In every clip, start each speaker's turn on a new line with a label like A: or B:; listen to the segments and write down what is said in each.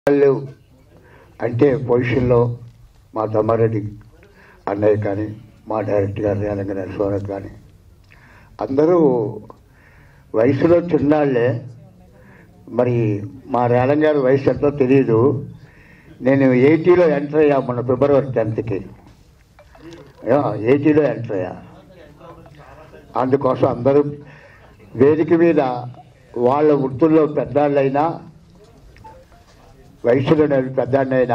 A: వాళ్ళు అంటే పొజిషన్లో మా తమ్మారెడ్డి అన్నయ్య కానీ మా డైరెక్టర్ గారు రేలంగ నరసింహారావు కానీ అందరూ వయసులో చిన్నాళ్ళే మరి మా రేలం గారి వయసు ఎంతో తెలియదు నేను ఎయిటీలో ఎంటర్ అయ్యా మొన్న ఫిబ్రవరి టెన్త్కి ఎయిటీలో ఎంటర్ అయ్యా అందుకోసం అందరూ వేదిక మీద వాళ్ళ వృత్తుల్లో పెద్దాళ్ళైనా వయసులో నేను పెద్దాన్నైనా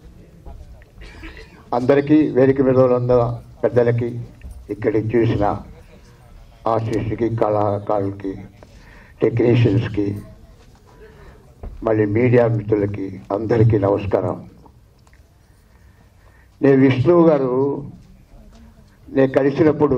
A: అందరికీ వేదిక మీద ఉన్న పెద్దలకి ఇక్కడికి చూసిన ఆర్టిస్ట్కి కళాకారులకి టెక్నీషియన్స్కి మళ్ళీ మీడియా మిత్రులకి అందరికీ నమస్కారం నేను విష్ణువు గారు నేను కలిసినప్పుడు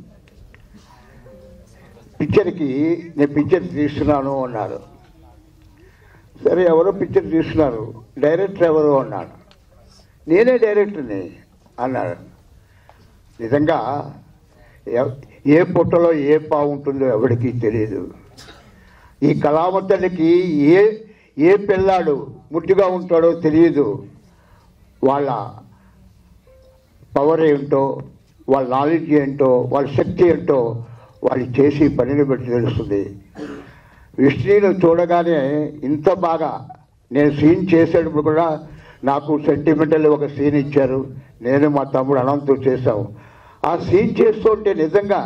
A: పిక్చర్కి నేను పిక్చర్ తీస్తున్నాను అన్నారు సరే ఎవరో పిక్చర్ తీస్తున్నారు డైరెక్టర్ ఎవరు అన్నాడు నేనే డైరెక్టర్ని అన్నాడు నిజంగా ఎవ- ఏ పుట్టలో ఏ పావు ఉంటుందో ఎవరికీ తెలియదు ఈ కళామతల్లికి ఏ ఏ పిల్లాడు ముట్టిగా ఉంటాడో తెలియదు వాళ్ళ పవర్ ఏంటో వాళ్ళ నాలెడ్జ్ ఏంటో వాళ్ళ శక్తి ఏంటో వాళ్ళు చేసి పనిని బట్టి తెలుస్తుంది విష్ణుని చూడగానే ఇంత బాగా నేను సీన్ చేసేటప్పుడు కూడా నాకు సెంటిమెంటల్ ఒక సీన్ ఇచ్చారు నేను మా తమ్ముడు అనంతు చేశాం ఆ సీన్ చేస్తుంటే నిజంగా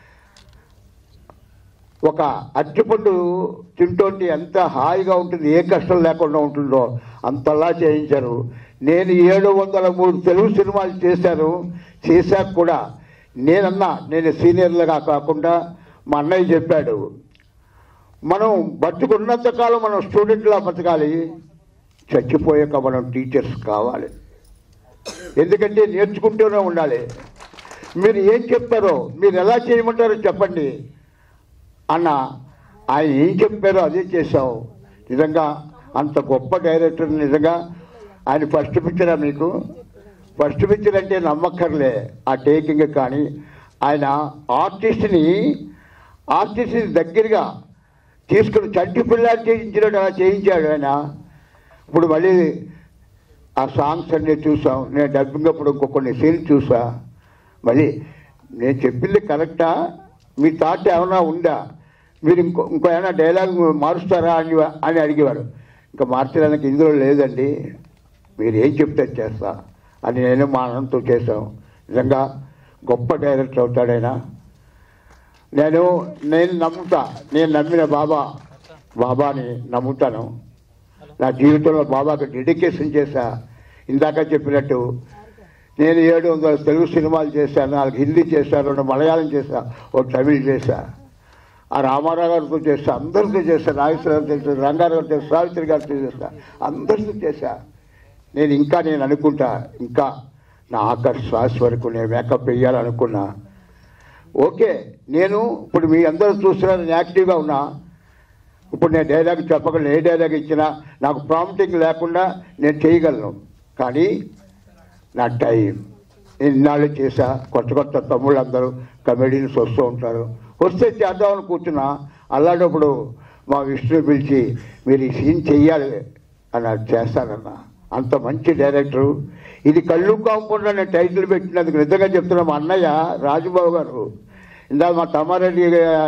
A: ఒక అరటిపండు తింటుంటే ఎంత హాయిగా ఉంటుంది ఏ కష్టం లేకుండా ఉంటుందో అంతలా చేయించారు నేను ఏడు వందల మూడు తెలుగు సినిమాలు చేశాను చేశాక కూడా నేనన్నా నేను సీనియర్లుగా కాకుండా మా అన్నయ్య చెప్పాడు మనం బతుకున్నంత కాలం మనం స్టూడెంట్లా బతకాలి చచ్చిపోయాక మనం టీచర్స్ కావాలి ఎందుకంటే నేర్చుకుంటూనే ఉండాలి మీరు ఏం చెప్తారో మీరు ఎలా చేయమంటారో చెప్పండి అన్న ఆయన ఏం చెప్పారో అదే చేశావు నిజంగా అంత గొప్ప డైరెక్టర్ నిజంగా ఆయన ఫస్ట్ పిక్చరా మీకు ఫస్ట్ పిక్చర్ అంటే నమ్మక్కర్లే ఆ టేకింగ్ కానీ ఆయన ఆర్టిస్ట్ని ఆర్టిస్ట్ని దగ్గరగా తీసుకుని చంటి పిల్లాడు చేయించినట్టు అలా చేయించాడు ఆయన ఇప్పుడు మళ్ళీ ఆ సాంగ్స్ అన్నీ చూసాం నేను డబ్బింగ్ అప్పుడు ఇంకో కొన్ని సీన్స్ చూసా మళ్ళీ నేను చెప్పింది కరెక్టా మీ థాట్ ఏమైనా ఉందా మీరు ఇంకో ఇంకో ఏమైనా డైలాగ్ మారుస్తారా అని అని అడిగేవారు ఇంకా మార్చడానికి ఇందులో లేదండి మీరు ఏం చెప్తే అది చేస్తా అని నేను మా అనంతో చేశాం నిజంగా గొప్ప డైరెక్టర్ అవుతాడైనా నేను నేను నమ్ముతా నేను నమ్మిన బాబా బాబాని నమ్ముతాను నా జీవితంలో బాబాకి డెడికేషన్ చేశా ఇందాక చెప్పినట్టు నేను ఏడు వందల తెలుగు సినిమాలు చేశాను నాలుగు హిందీ చేశాను రెండు మలయాళం చేశా ఒక తమిళ్ చేశా ఆ రామారావు గారితో చేశా అందరితో చేశా నాగేశ్వరరావు చేశా రంగారావు చేశా సావిత్రి గారితో చేశా అందరితో చేశా నేను ఇంకా నేను అనుకుంటా ఇంకా నా ఆఖరి శ్వాస వరకు నేను మేకప్ వేయాలనుకున్నా ఓకే నేను ఇప్పుడు మీ అందరూ చూస్తున్నారు నేను యాక్టివ్గా ఉన్నా ఇప్పుడు నేను డైలాగ్ చెప్పగలను ఏ డైలాగ్ ఇచ్చినా నాకు ప్రాంప్టింగ్ లేకుండా నేను చేయగలను కానీ నా టైం నేను ఇన్నాళ్ళు చేశా కొత్త కొత్త తమ్ముళ్ళు అందరూ కమెడీన్స్ వస్తూ ఉంటారు వస్తే చేద్దామని కూర్చున్నా అలాంటప్పుడు మా విష్ణు పిలిచి మీరు ఈ సీన్ చెయ్యాలి అని అది చేస్తానన్న అంత మంచి డైరెక్టరు ఇది కళ్ళు కాంపౌండ్ అనే టైటిల్ పెట్టినందుకు నిజంగా చెప్తున్నా మా అన్నయ్య రాజుబాబు గారు ఇందాక మా తమ్మారెడ్డి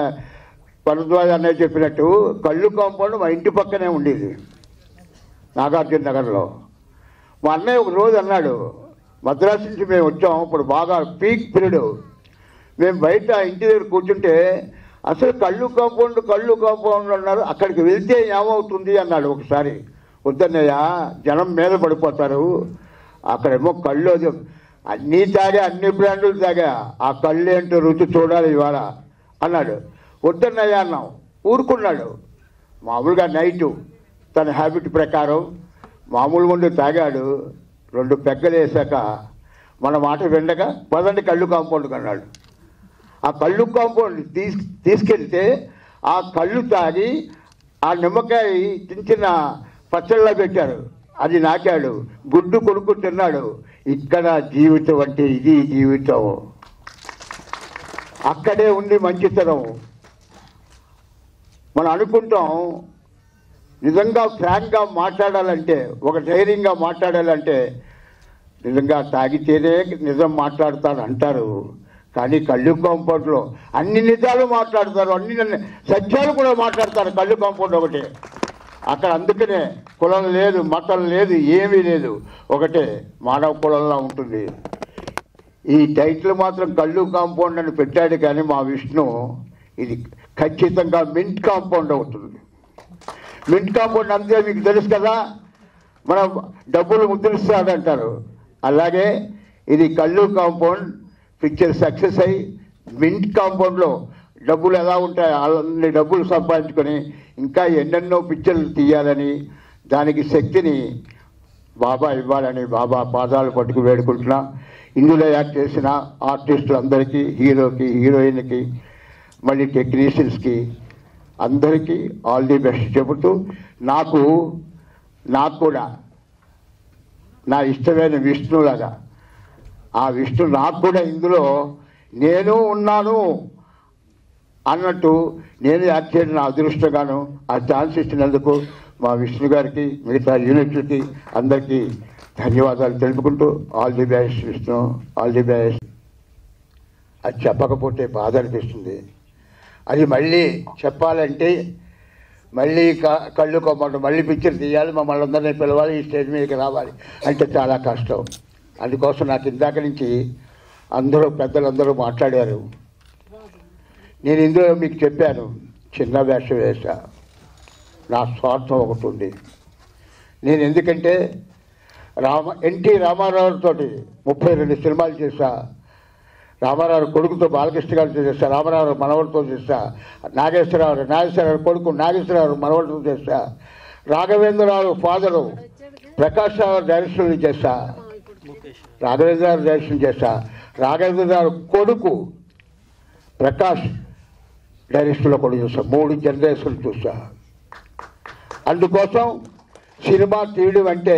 A: భరద్వాజ్ అన్నయ్య చెప్పినట్టు కళ్ళు కాంపౌండ్ మా ఇంటి పక్కనే ఉండేది నాగార్జున నగర్లో మా అన్నయ్య ఒక రోజు అన్నాడు మద్రాసు నుంచి మేము వచ్చాం ఇప్పుడు బాగా పీక్ పీరియడ్ మేము బయట ఇంటి దగ్గర కూర్చుంటే అసలు కళ్ళు కాంపౌండ్ కళ్ళు కాంపౌండ్ అన్నారు అక్కడికి వెళ్తే ఏమవుతుంది అన్నాడు ఒకసారి వద్దన్నయ్య జనం మీద పడిపోతారు అక్కడేమో కళ్ళు అది అన్నీ తాగా అన్ని బ్రాండ్లు తాగా ఆ కళ్ళు ఏంటో రుచి చూడాలి ఇవాళ అన్నాడు వద్దన్నయ్య అన్నాం ఊరుకున్నాడు మామూలుగా నైటు తన హ్యాబిట్ ప్రకారం మామూలు ముందు తాగాడు రెండు పెగ్గలు వేసాక మన మాట విండగా పదండి కళ్ళు కాంపౌండ్కి అన్నాడు ఆ కళ్ళు కాంపౌండ్ తీసు తీసుకెళ్తే ఆ కళ్ళు తాగి ఆ నిమ్మకాయ చిన్న చిన్న పచ్చళ్ళ పెట్టారు అది నాకాడు గుడ్డు కొడుకు తిన్నాడు ఇక్కడ జీవితం అంటే ఇది జీవితం అక్కడే ఉంది మంచితనం మనం అనుకుంటాం నిజంగా ఫ్రాంక్గా మాట్లాడాలంటే ఒక ధైర్యంగా మాట్లాడాలంటే నిజంగా తాగితేనే నిజం మాట్లాడతారు అంటారు కానీ కళ్ళు కాంపౌండ్లో అన్ని నిజాలు మాట్లాడతారు అన్ని ని- సత్యాలు కూడా మాట్లాడతారు కళ్ళు కాంపౌండ్ ఒకటే అక్కడ అందుకనే కులం లేదు మతం లేదు ఏమీ లేదు ఒకటే మానవ కులంలో ఉంటుంది ఈ టైటిల్ మాత్రం కళ్ళు కాంపౌండ్ అని పెట్టాడు కానీ మా విష్ణు ఇది ఖచ్చితంగా మింట్ కాంపౌండ్ అవుతుంది మింట్ కాంపౌండ్ అంతే మీకు తెలుసు కదా మనం డబ్బులు ముద్రిస్తాడంటారు అలాగే ఇది కళ్ళు కాంపౌండ్ పిక్చర్ సక్సెస్ అయ్యి మింట్ కాంపౌండ్లో డబ్బులు ఎలా ఉంటాయి అన్ని డబ్బులు సంపాదించుకొని ఇంకా ఎన్నెన్నో పిక్చర్లు తీయాలని దానికి శక్తిని బాబా ఇవ్వాలని బాబా పాదాలు పట్టుకు వేడుకుంటున్నా ఇందులో యాక్ట్ చేసిన ఆర్టిస్టులందరికీ హీరోకి హీరోయిన్కి మళ్ళీ టెక్నీషియన్స్కి అందరికీ ఆల్ ది బెస్ట్ చెబుతూ నాకు నాకు కూడా నా ఇష్టమైన విష్ణులాగా ఆ విష్ణు నాకు కూడా ఇందులో నేను ఉన్నాను అన్నట్టు నేను యాక్ట్ చేయడం నా అదృష్టంగాను ఆ ఛాన్స్ ఇచ్చినందుకు మా విష్ణు గారికి మిగతా యూనిట్లకి అందరికీ ధన్యవాదాలు తెలుపుకుంటూ all the best Vishnu all the best అది చెప్పకపోతే బాధ అనిపిస్తుంది అది మళ్ళీ చెప్పాలంటే మళ్ళీ క- కళ్ళు కొమ్మంటారు మళ్ళీ పిక్చర్ తీయాలి మమ్మల్ని అందరినీ పిలవాలి ఈ స్టేజ్ మీదకి రావాలి అంటే చాలా కష్టం అందుకోసం నాకు ఇందాక నుంచి అందరూ పెద్దలందరూ మాట్లాడారు నేను ఇందులో మీకు చెప్పాను చిన్న వేషం వేసా నా స్వార్థం ఒకటి ఉంది నేను ఎందుకంటే రామ ఎన్టీ రామారావుతో ముప్పై రెండు సినిమాలు చేశా రామారావు కొడుకుతో బాలకృష్ణ గారితో చేశా రామారావు మనవడితో చేశా నాగేశ్వరరావు నాగేశ్వరరావు కొడుకు నాగేశ్వరరావు మనవడితో చేశా రాఘవేంద్రరావు ఫాదరు ప్రకాష్ రావు డైరెక్షన్ చేశా రాఘవేంద్రరావు డైరెక్షన్ చేశా రాఘవేంద్రరావు కొడుకు ప్రకాష్ డైరెక్షన్లో కూడా చూసా మూడు జనరేషన్లు చూసా అందుకోసం సినిమా తీయడం అంటే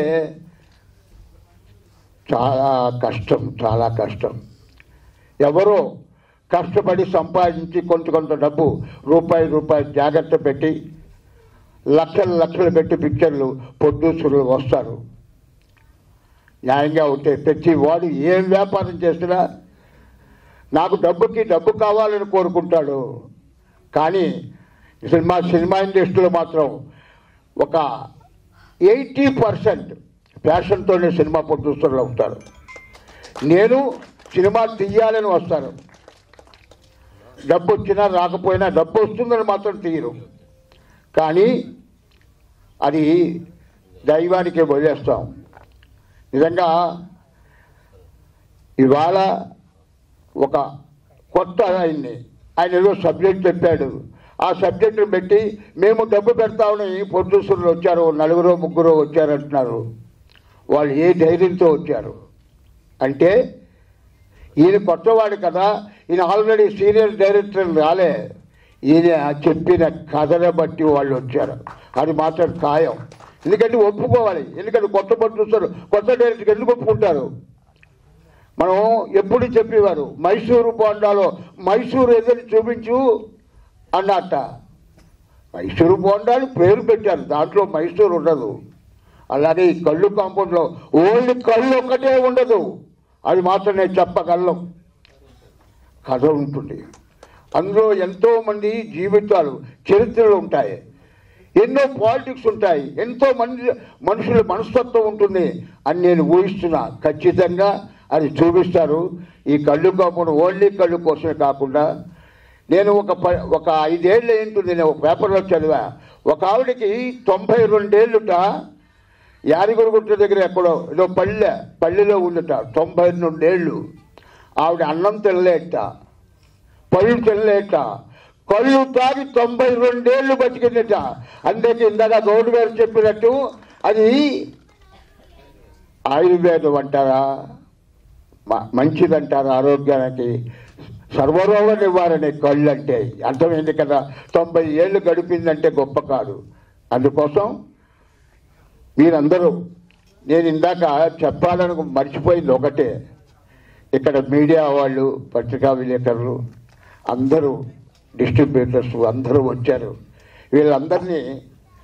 A: చాలా కష్టం చాలా కష్టం ఎవరో కష్టపడి సంపాదించి కొంత కొంత డబ్బు రూపాయి రూపాయి జాగ్రత్త పెట్టి లక్షలు లక్షలు పెట్టి పిక్చర్లు ప్రొడ్యూసర్లు వస్తారు న్యాయంగా ఉంటే ప్రతి వాడు ఏం వ్యాపారం చేసినా నాకు డబ్బుకి డబ్బు కావాలని కోరుకుంటాడు కానీ సినిమా సినిమా ఇండస్ట్రీలో మాత్రం ఒక ఎయిటీ పర్సెంట్ ప్యాషన్తోనే సినిమా ప్రొడ్యూసర్లు అవుతారు నేను సినిమా తీయాలని వస్తాను డబ్బు వచ్చినా రాకపోయినా డబ్బు వస్తుందని మాత్రం తీయరు కానీ అది దైవానికి వదిలేస్తాం నిజంగా ఇవాళ ఒక కొత్త ఆయన్ని ఆయన ఏదో సబ్జెక్ట్ చెప్పాడు ఆ సబ్జెక్టును పెట్టి మేము డబ్బు పెడతామని ప్రొడ్యూసర్లు వచ్చారు నలుగురు ముగ్గురు వచ్చారంటున్నారు వాళ్ళు ఏ ధైర్యంతో వచ్చారు అంటే ఈయన కొత్తవాడు కదా ఈయన ఆల్రెడీ సీనియర్ డైరెక్టర్ రాలే ఈయన చెప్పిన కథను బట్టి వాళ్ళు వచ్చారు అది మాత్రం ఖాయం ఎందుకంటే ఒప్పుకోవాలి ఎందుకంటే కొత్త ప్రొడ్యూసర్ కొత్త డైరెక్టర్ ఎందుకు ఒప్పుకుంటారు మనం ఎప్పుడు చెప్పేవారు మైసూరు బోండాలో మైసూరు ఎదురు చూపించు అన్నట్ట మైసూరు బోండాలు పేరు పెట్టారు దాంట్లో మైసూరు ఉండదు అలాగే ఈ కళ్ళు కాంపౌండ్లో ఓన్లీ కళ్ళు ఒక్కటే ఉండదు అది మాత్రం నేను చెప్పగలను కథ ఉంటుంది అందులో ఎంతో మంది జీవితాలు చరిత్రలు ఉంటాయి ఎన్నో పాలిటిక్స్ ఉంటాయి ఎంతో మంది మనుషుల మనస్తత్వం ఉంటుంది అని నేను ఊహిస్తున్నా ఖచ్చితంగా అది చూపిస్తారు ఈ కళ్ళు కాకుండా ఓన్లీ కళ్ళు కోసమే కాకుండా నేను ఒక ప ఒక ఐదేళ్ళు ఏంటుంది నేను ఒక పేపర్లో చదివా ఒక ఆవిడకి తొంభై రెండేళ్ళుట యాదగిరిగుట్ట దగ్గర ఎక్కడో ఏదో పల్లె పల్లెలో ఉందట తొంభై రెండేళ్ళు ఆవిడ అన్నం తినలేట పళ్ళు తినలేట కళ్ళు తాగి తొంభై రెండేళ్ళు బతికిందట అందుకే ఇందాక గౌడ్ గారు చెప్పినట్టు అది ఆయుర్వేదం అంటారా మ- మంచిదంటారా ఆరోగ్యానికి సర్వరోగ నివారణ కళ్ళు అంటే అర్థమైంది కదా తొంభై ఏళ్ళు గడిపిందంటే గొప్ప కాదు అందుకోసం మీరందరూ నేను ఇందాక చెప్పాలని మర్చిపోయింది ఒకటే ఇక్కడ మీడియా వాళ్ళు పత్రికా విలేకరులు అందరూ డిస్ట్రిబ్యూటర్స్ అందరూ వచ్చారు వీళ్ళందరినీ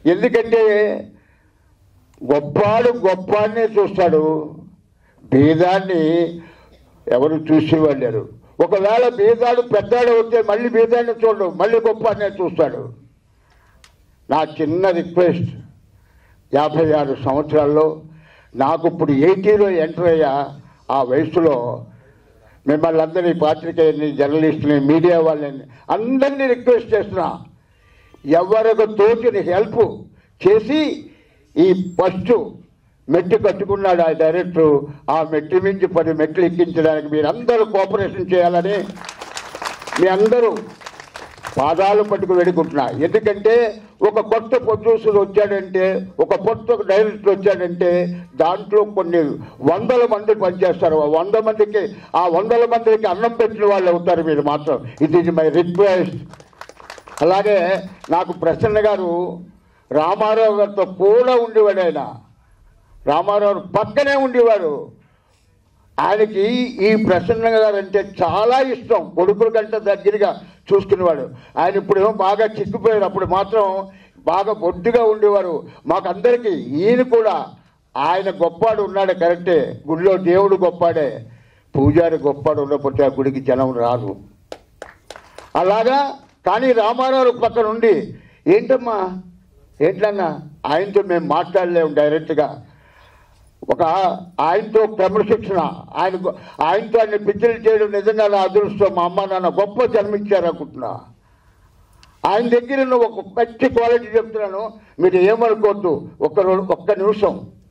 A: ఎందుకంటే గొప్పాడు గొప్పాన్నే చూస్తాడు భేదాన్ని ఎవరు చూసేవాళ్ళు లేరు ఒకవేళ బీదాడు పెద్దాడు వస్తే మళ్ళీ బీదాన్ని చూడడు మళ్ళీ గొప్పనే చూస్తాడు నా చిన్న రిక్వెస్ట్ యాభై ఆరు సంవత్సరాల్లో నాకు ఇప్పుడు ఎయిటీలో ఎంటర్ అయ్యా ఆ వయసులో మిమ్మల్ని అందరినీ పాత్రికేయుని జర్నలిస్టుని మీడియా వాళ్ళని అందరినీ రిక్వెస్ట్ చేస్తున్నా ఎవరికి తోచిన హెల్ప్ చేసి ఈ ఫస్ట్ మెట్టు కట్టుకున్నాడు ఆ డైరెక్టర్ ఆ మెట్టు మించి పది మెట్లు ఎక్కించడానికి మీరందరూ కోఆపరేషన్ చేయాలని మీ అందరూ పాదాలు పట్టుకు వేడుకుంటున్నా ఎందుకంటే ఒక కొత్త ప్రొడ్యూసర్ వచ్చాడంటే ఒక కొత్త డైరెక్టర్ వచ్చాడంటే దాంట్లో కొన్ని వందల మంది పనిచేస్తారు ఆ వంద మందికి ఆ వందల మందికి అన్నం పెట్టిన వాళ్ళు అవుతారు మీరు మాత్రం ఇది ఇస్ మై రిక్వెస్ట్ అలాగే నాకు ప్రసన్న గారు రామారావు గారితో కూడా ఉండేవాడు ఆయన రామారావు పక్కనే ఉండేవాడు ఆయనకి ఈ ప్రసన్న గారు అంటే చాలా ఇష్టం కొడుకుల కంటే దగ్గరగా చూసుకునేవాడు ఆయన ఇప్పుడేమో బాగా చిక్కిపోయారు అప్పుడు మాత్రం బాగా బొద్దుగా ఉండేవారు మాకందరికీ ఈయన కూడా ఆయన గొప్పాడు ఉన్నాడు కరెక్టే గుడిలో దేవుడు గొప్పాడే పూజారి గొప్పాడు ఉన్నప్పుడు ఆ గుడికి జనం రారు అలాగా కానీ రామారావు పక్కన ఉండి ఏంటమ్మా ఏంటన్నా ఆయనతో మేము మాట్లాడలేము డైరెక్ట్గా ఒక ఆయనతో క్రమశిక్షణ ఆయన ఆయనతో ఆయన పిక్చర్లు చేయడం నిజంగా నా అదృష్టం మా అమ్మ నాన్న గొప్ప జన్మించారు అనుకుంటున్నా ఆయన దగ్గర ఉన్న ఒక మంచి క్వాలిటీ చెప్తున్నాను మీరు ఏమనుకోవద్దు ఒక్క రో ఒక్క నిమిషం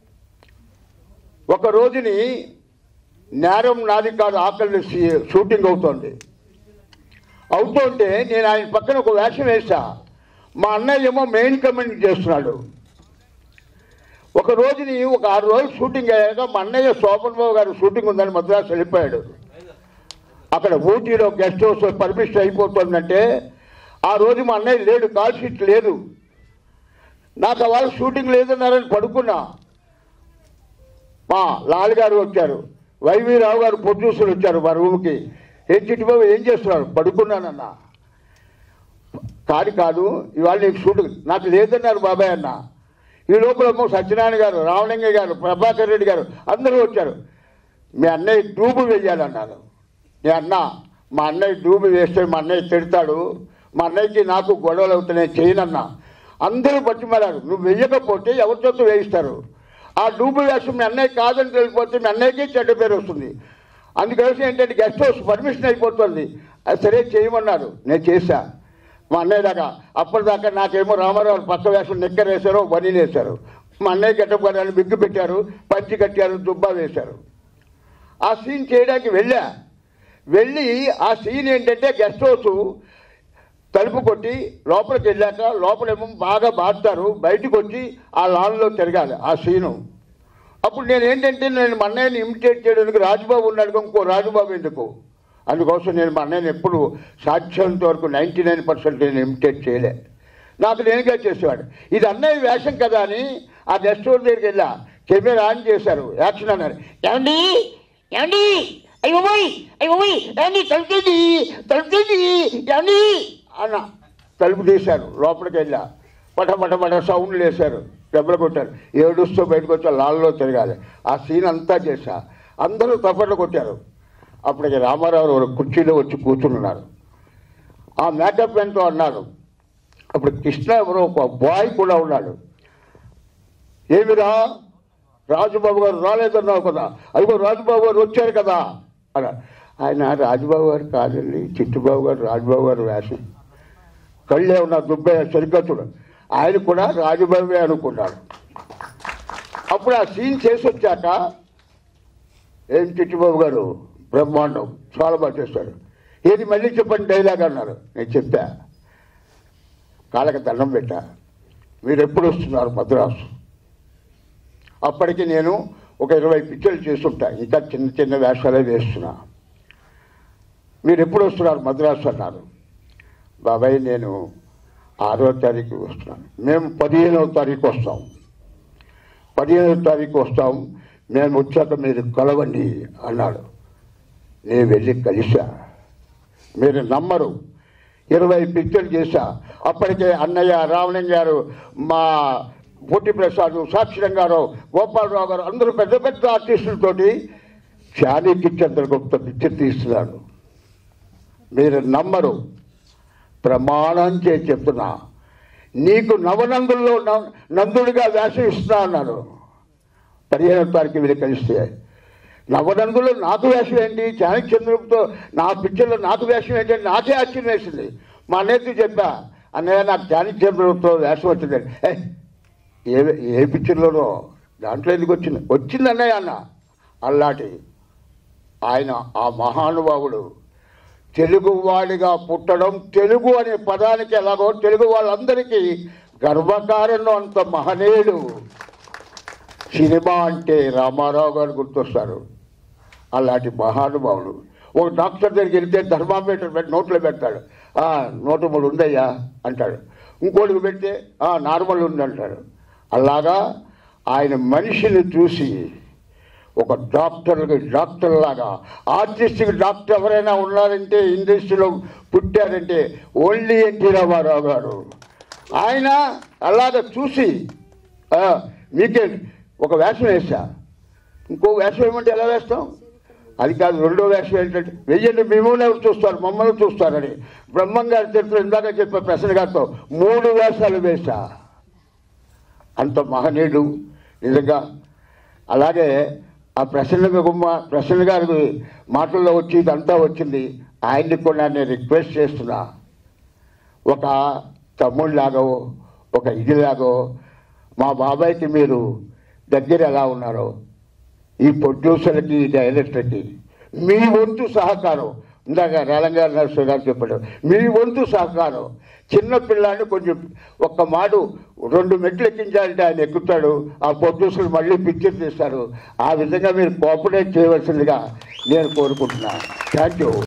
A: ఒక రోజుని నేరం నాది కాదు ఆకలి షీ- షూటింగ్ అవుతోంది అవుతుంటే నేను ఆయన పక్కన ఒక వేషం వేసా మా అన్నయ్య ఏమో మెయిన్ కమెంట్ చేస్తున్నాడు ఒక రోజుని ఒక ఆరు రోజులు షూటింగ్ అయ్యాక మా అన్నయ్య శోభన్ బాబు గారు షూటింగ్ ఉందని మద్రాసు వెళ్ళిపోయాడు అక్కడ ఊటీలో గెస్ట్ హౌస్ పర్మిషన్ అయిపోతుందంటే ఆ రోజు మా అన్నయ్య లేడు కాల్ షీట్ లేదు నాకు ఆ వాళ్ళు షూటింగ్ లేదన్నారని పడుకున్నా మా లాల్ గారు వచ్చారు వైవి రావు గారు ప్రొడ్యూసర్ వచ్చారు మా రూమ్కి ఏం చిట్టిబాబు ఏం చేస్తున్నారు పడుకున్నానన్నా కాదు కాదు ఇవాళ నీకు షూటింగ్ నాకు లేదన్నారు బాబాయ్ అన్న ఈ లోపల ఏమో సత్యనారాయణ గారు రావణంగ గారు ప్రభాకర్ రెడ్డి గారు అందరూ వచ్చారు మీ అన్నయ్య డూబు వేయాలన్నారు మీ అన్న మా అన్నయ్య డూబు వేస్తే మా అన్నయ్య తిడతాడు మా అన్నయ్యకి నాకు గొడవలు అవుతున్నాయి చేయనన్నా అందరూ బతిమలారు నువ్వు వెయ్యకపోతే ఎవరి చేత వేయిస్తారు ఆ డూబు వేషం మీ అన్నయ్య కాదని తెలిసిపోతే మీ అన్నయ్యకి చెడ్డ పేరు వస్తుంది అందుకని ఏంటంటే గెస్ట్ హౌస్ పర్మిషన్ అయిపోతుంది అది సరే చేయమన్నారు నేను చేశా మా అన్నయ్య దాకా అప్పటిదాకా నాకేమో రామారావు పక్క వేషం నిక్కర్ వేశారు బనీలు వేశారు మా అన్నయ్య గడ్డపడాలని బిగ్గు పెట్టారు పంచి కట్టారు దుబ్బా వేశారు ఆ సీన్ చేయడానికి వెళ్ళా వెళ్ళి ఆ సీన్ ఏంటంటే గెస్ట్ హౌస్ తలుపు కొట్టి లోపలికి వెళ్ళాక లోపలేమో బాగా బాడుతారు బయటకు వచ్చి ఆ లాన్లో తిరగాలి ఆ సీను అప్పుడు నేను ఏంటంటే నేను మా అన్నయ్యని ఇమిటేట్ చేయడానికి రాజుబాబు ఉన్నాడు ఇంకో రాజుబాబు ఎందుకు అందుకోసం నేను మా అన్నయ్యని ఎప్పుడు సాధ్యంత వరకు నైంటీ నైన్ పర్సెంట్ నేను ఇమిటేట్ చేయలే నాకు నేనుగా చేసేవాడు ఇది అన్నయ్య వేషం కదా అని ఆ గెస్ట్ హౌస్ దగ్గరికి వెళ్ళా కెమెరా ఆన్ చేశారు యాక్షన్ అన్నారు ఏమండి ఏమండి అయ్యో పోయి అయ్యో పోయి ఏమండి తలుపుతుంది తలుపుతుంది ఏమండి అన్న తలుపు తీశారు లోపలికి వెళ్ళా పట పట పట సౌండ్లు వేశారు దెబ్బలు కొట్టారు ఏడుస్తూ బయటకు వచ్చా లాల్లో తిరగాలి ఆ సీన్ అంతా చేశా అందరూ తప్పట్లు కొట్టారు అప్పటికి రామారావు గారు కుర్చీలో వచ్చి కూర్చున్నారు ఆ మేకప్ ఎంతో అన్నారు అప్పుడు కృష్ణ ఎవరో ఒక బాయ్ కూడా ఉన్నాడు ఏమిరా రాజుబాబు గారు రాలేదన్నావు కదా అదిగో రాజుబాబు గారు వచ్చారు కదా అన్న ఆయన రాజుబాబు గారు కాదండి చిట్టుబాబు గారు రాజుబాబు గారు వేషం కళ్ళే ఉన్న దుబ్బే సరిగ్గా చూడ ఆయన కూడా రాజుబాబే అనుకున్నాడు అప్పుడు ఆ సీన్ చేసి వచ్చాక ఏం చిట్టుబాబు గారు బ్రహ్మాండం చాలా బాగా చేశాడు ఏది మళ్ళీ చెప్పండి డైలాగ్ అన్నారు నేను చెప్పా కాళ్ళకి దండం పెట్టా మీరు ఎప్పుడు వస్తున్నారు మద్రాసు అప్పటికి నేను ఒక ఇరవై పిక్చర్లు చేస్తుంటా ఇంకా చిన్న చిన్న వేషాలే వేస్తున్నా మీరు ఎప్పుడు వస్తున్నారు మద్రాసు అన్నారు బాబాయ్ నేను ఆరో తారీఖు వస్తున్నాను మేము పదిహేనవ తారీఖు వస్తాం పదిహేనవ తారీఖు వస్తాం మేము వచ్చాక మీరు కలవండి అన్నాడు నేను వెళ్ళి కలిసా మీరు నమ్మరు ఇరవై పిక్చర్లు చేశా అప్పటికే అన్నయ్య రావణం గారు మా పొట్టి ప్రసాద్ సాక్షిరం గారు గోపాలరావు గారు అందరూ పెద్ద పెద్ద ఆర్టిస్టులతోటి చాణిక్య చంద్రగుప్త పిక్చర్ తీస్తున్నాడు మీరు నమ్మరు ప్రమాణం చేసి చెప్తున్నా నీకు నవనందుల్లో న- నందుడిగా వేషం ఇస్తున్నా అన్నారు పదిహేనవ తారీఖు వీళ్ళు కలిస్తే నవనందులో నాకు వేషం ఏంటి చాణక్యచంద్రుడితో నా పిక్చర్లో నాకు వేషం ఏంటి అని నాకే ఆశ్చర్యం వేసింది మా అన్నయ్యకి చెప్పా అన్నయ్య నాకు చాణక్యచంద్రుడితో వేషం వచ్చింది ఏ ఏ ఏ పిక్చర్లోనో దాంట్లో ఎందుకు వచ్చింది వచ్చింది అన్నయ్య అన్న అలాంటి ఆయన ఆ మహానుభావుడు తెలుగువాడిగా పుట్టడం తెలుగు అనే పదానికి ఎలాగో తెలుగు వాళ్ళందరికీ గర్వకారణం అంత మహనీయుడు సినిమా అంటే రామారావు గారు గుర్తొస్తారు అలాంటి మహానుభావుడు ఒక డాక్టర్ దగ్గరికి వెళ్తే థర్మామీటర్ పెట్టి నోట్లో పెడతాడు "ఆ, నూట మూడు ఉందయ్యా అంటాడు ఇంకోటికి పెడితే "ఆ, నార్మల్ ఉంది అంటాడు అలాగా ఆయన మనిషిని చూసి ఒక డాక్టర్కి డాక్టర్ లాగా ఆర్టిస్ట్కి డాక్టర్ ఎవరైనా ఉన్నారంటే ఇండస్ట్రీలో పుట్టారంటే ఓన్లీ ఎన్టీ రామారావు గారు ఆయన అలాగ చూసి "ఆ, మీకే ఒక వేషం వేసా ఇంకో వేషం ఏమంటే ఎలా వేస్తాం అది కాదు రెండో వేషం ఏంటంటే వెయ్యండి మిమ్మల్ని ఎవరు చూస్తారు మమ్మల్ని చూస్తారని బ్రహ్మం గారి చరిత్ర ఇందాక చెప్పే ప్రశ్న గారితో మూడు వేషాలు వేశా అంత మహనీయుడు నిజంగా అలాగే ఆ ప్రసన్న గుమ్మ ప్రసన్న గారి మాటల్లో వచ్చి ఇదంతా వచ్చింది ఆయన్ని కూడా నేను రిక్వెస్ట్ చేస్తున్నా ఒక తమ్ముళ్ళలాగో ఒక ఇదిలాగో మా బాబాయ్కి మీరు దగ్గర ఎలా ఉన్నారో ఈ ప్రొడ్యూసర్కి ఈ డైరెక్టర్కి మీ వంతు సహకారం ఇందాక రేలంగారు నరసింహ గారు చెప్పాడు మీ వంతు సహకారం చిన్న పిల్లాన్ని కొంచెం ఒక్క మాడు రెండు మెట్లు ఎక్కించాలంటే ఆయన ఎక్కుతాడు ఆ ప్రొడ్యూసర్ మళ్ళీ పిక్చర్ తీస్తారు ఆ విధంగా మీరు కోఆపరేట్ చేయవలసిందిగా నేను కోరుకుంటున్నాను థ్యాంక్ యూ